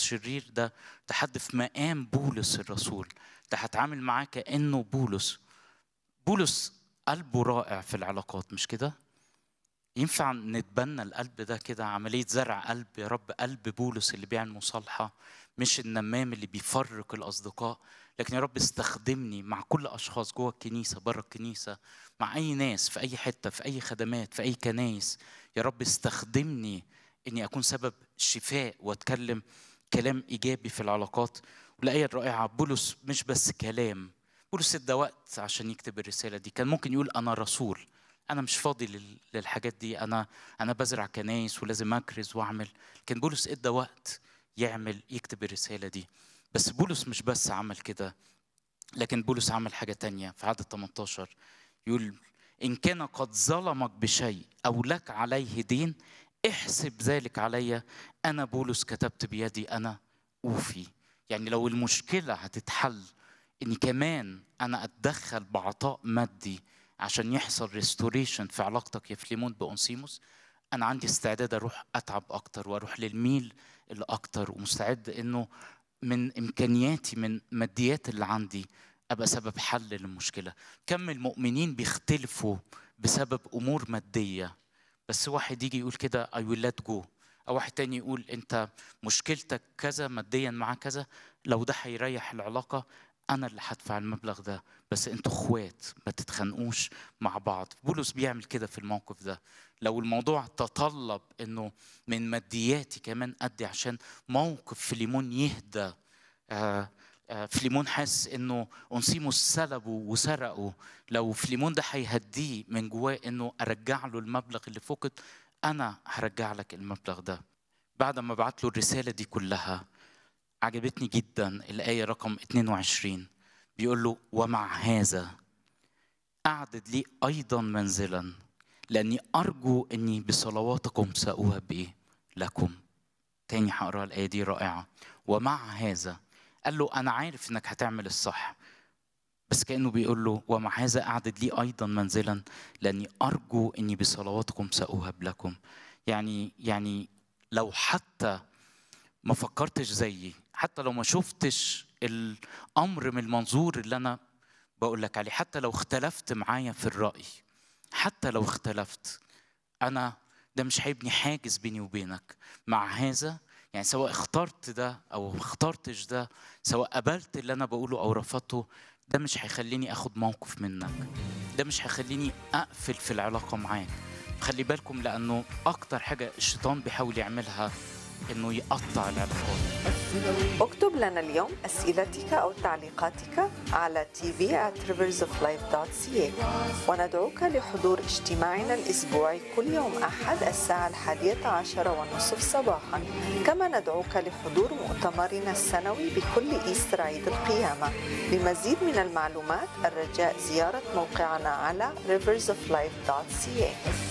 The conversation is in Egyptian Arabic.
الشرير ده ده حد في مقام بولس الرسول ده هتعامل معاه كانه بولس بولس قلبه رائع في العلاقات مش كده ينفع نتبنى القلب ده كده عملية زرع قلب يا رب قلب بولس اللي بيعمل مصالحة مش النمام اللي بيفرق الأصدقاء لكن يا رب استخدمني مع كل أشخاص جوه الكنيسة بره الكنيسة مع أي ناس في أي حتة في أي خدمات في أي كنايس يا رب استخدمني إني أكون سبب شفاء وأتكلم كلام إيجابي في العلاقات والآية الرائعة بولس مش بس كلام بولس ادى وقت عشان يكتب الرسالة دي كان ممكن يقول أنا رسول أنا مش فاضي لل- للحاجات دي أنا أنا بزرع كنايس ولازم أكرز وأعمل لكن بولس ادى وقت يعمل يكتب الرسالة دي بس بولس مش بس عمل كده لكن بولس عمل حاجة تانية في عدد 18 يقول إن كان قد ظلمك بشيء أو لك عليه دين احسب ذلك علي أنا بولس كتبت بيدي أنا أوفي يعني لو المشكلة هتتحل إني كمان أنا أتدخل بعطاء مادي عشان يحصل ريستوريشن في علاقتك يا فليمون بأونسيموس أنا عندي استعداد أروح أتعب أكتر وأروح للميل الأكتر ومستعد إنه من إمكانياتي من ماديات اللي عندي أبقى سبب حل للمشكلة كم المؤمنين بيختلفوا بسبب أمور مادية بس واحد يجي يقول كده I will let go أو واحد تاني يقول أنت مشكلتك كذا ماديا مع كذا لو ده هيريح العلاقة أنا اللي هدفع المبلغ ده بس أنتوا إخوات ما تتخانقوش مع بعض بولس بيعمل كده في الموقف ده لو الموضوع تطلب انه من مادياتي كمان ادي عشان موقف فيليمون يهدى آه آه فيليمون حاسس انه اونسيموس سلبه وسرقه لو فيليمون ده هيهديه من جواه انه ارجع له المبلغ اللي فقد انا هرجع لك المبلغ ده بعد ما بعت له الرساله دي كلها عجبتني جدا الايه رقم 22 بيقول له ومع هذا اعدد لي ايضا منزلا لاني ارجو اني بصلواتكم ساوهب ايه لكم تاني هقرا الايه دي رائعه ومع هذا قال له انا عارف انك هتعمل الصح بس كانه بيقول له ومع هذا اعدد لي ايضا منزلا لاني ارجو اني بصلواتكم ساوهب لكم يعني يعني لو حتى ما فكرتش زيي حتى لو ما شفتش الامر من المنظور اللي انا بقول لك عليه حتى لو اختلفت معايا في الراي حتى لو اختلفت انا ده مش هيبني حاجز بيني وبينك مع هذا يعني سواء اخترت ده او اخترتش ده سواء قبلت اللي انا بقوله او رفضته ده مش هيخليني اخد موقف منك ده مش هيخليني اقفل في العلاقه معاك خلي بالكم لانه اكتر حاجه الشيطان بيحاول يعملها انه يقطع العلاقات اكتب لنا اليوم أسئلتك أو تعليقاتك على tv at riversoflife.ca وندعوك لحضور اجتماعنا الأسبوعي كل يوم أحد الساعة الحادية عشر والنصف صباحا كما ندعوك لحضور مؤتمرنا السنوي بكل إيستر عيد القيامة لمزيد من المعلومات الرجاء زيارة موقعنا على riversoflife.ca